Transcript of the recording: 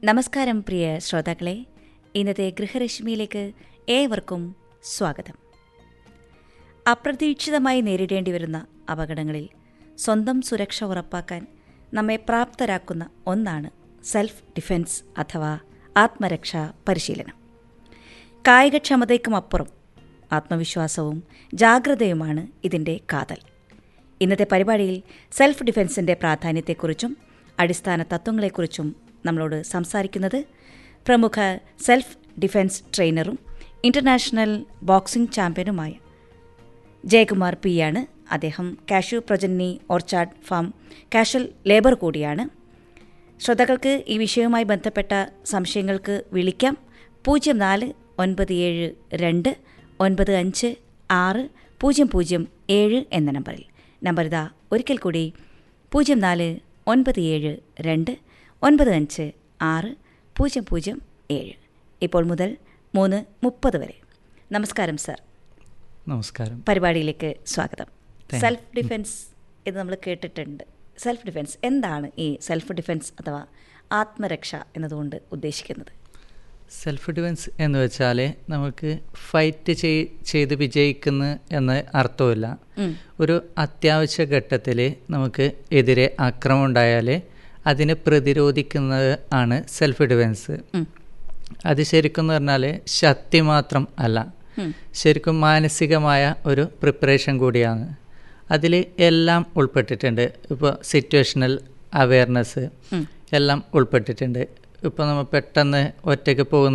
നമസ്കാരം പ്രിയ ശ്രോതാക്കളെ ഇന്നത്തെ ഗൃഹരശ്മിയിലേക്ക് ഏവർക്കും സ്വാഗതം അപ്രതീക്ഷിതമായി നേരിടേണ്ടി വരുന്ന അപകടങ്ങളിൽ സ്വന്തം സുരക്ഷ ഉറപ്പാക്കാൻ നമ്മെ പ്രാപ്തരാക്കുന്ന ഒന്നാണ് സെൽഫ് ഡിഫെൻസ് അഥവാ ആത്മരക്ഷാ പരിശീലനം കായികക്ഷമതയ്ക്കുമപ്പുറം ആത്മവിശ്വാസവും ജാഗ്രതയുമാണ് ഇതിൻ്റെ കാതൽ ഇന്നത്തെ പരിപാടിയിൽ സെൽഫ് ഡിഫെൻസിൻ്റെ പ്രാധാന്യത്തെക്കുറിച്ചും അടിസ്ഥാന തത്വങ്ങളെക്കുറിച്ചും നമ്മളോട് സംസാരിക്കുന്നത് പ്രമുഖ സെൽഫ് ഡിഫെൻസ് ട്രെയിനറും ഇന്റർനാഷണൽ ബോക്സിംഗ് ചാമ്പ്യനുമായ ജയകുമാർ പി ആണ് അദ്ദേഹം cashew progeny orchard farm casual labour കൂടിയാണ് ശ്രോതാക്കൾക്ക് ഈ വിഷയവുമായി ബന്ധപ്പെട്ട സംശയങ്ങൾക്ക് വിളിക്കാം പൂജ്യം നാല് ഒൻപത് ഏഴ് രണ്ട് ഒൻപത് അഞ്ച് ആറ് പൂജ്യം പൂജ്യം ഏഴ് എന്ന നമ്പറിൽ നമ്പർ ഇതാ ഒരിക്കൽ കൂടി പൂജ്യം നാല് ഒൻപത് ഏഴ് രണ്ട് ഒൻപത് അഞ്ച് ആറ് പൂജ്യം പൂജ്യം ഏഴ് ഇപ്പോൾ മുതൽ മൂന്ന് മുപ്പത് വരെ നമസ്കാരം സർ നമസ്കാരം പരിപാടിയിലേക്ക് സ്വാഗതം Thank- സെൽഫ് ഡിഫെൻസ് ഇത് നമ്മൾ കേട്ടിട്ടുണ്ട് സെൽഫ് ഡിഫെൻസ് എന്താണ് ഈ സെൽഫ് ഡിഫെൻസ് അഥവാ ആത്മരക്ഷ എന്നതുകൊണ്ട് ഉദ്ദേശിക്കുന്നത് സെൽഫ് ഡിഫൻസ് എന്ന് വെച്ചാൽ നമുക്ക് ഫൈറ്റ് ചെയ് ചെയ്ത് വിജയിക്കുന്ന എന്ന് അർത്ഥമില്ല ഉം. ഒരു അത്യാവശ്യ ഘട്ടത്തിൽ നമുക്ക് എതിരെ ആക്രമണം ഉണ്ടായാൽ അതിനെ പ്രതിരോധിക്കുന്നത് ആണ് സെൽഫ് ഡിഫൻസ് ഉം. അത് ശരിക്കും എന്ന് പറഞ്ഞാൽ ശക്തി മാത്രം അല്ല ഉം. ശരിക്കും മാനസികമായ ഒരു പ്രിപ്പറേഷൻ കൂടിയാണ് അതിൽ എല്ലാം ഉൾപ്പെട്ടിട്ടുണ്ട് ഇപ്പോൾ സിറ്റുവേഷണൽ അവയർനെസ് ഉം. എല്ലാം ഉൾപ്പെട്ടിട്ടുണ്ട് ഇപ്പോൾ നമ്മൾ പെട്ടെന്ന് ഒറ്റയ്ക്ക് പോകുന്ന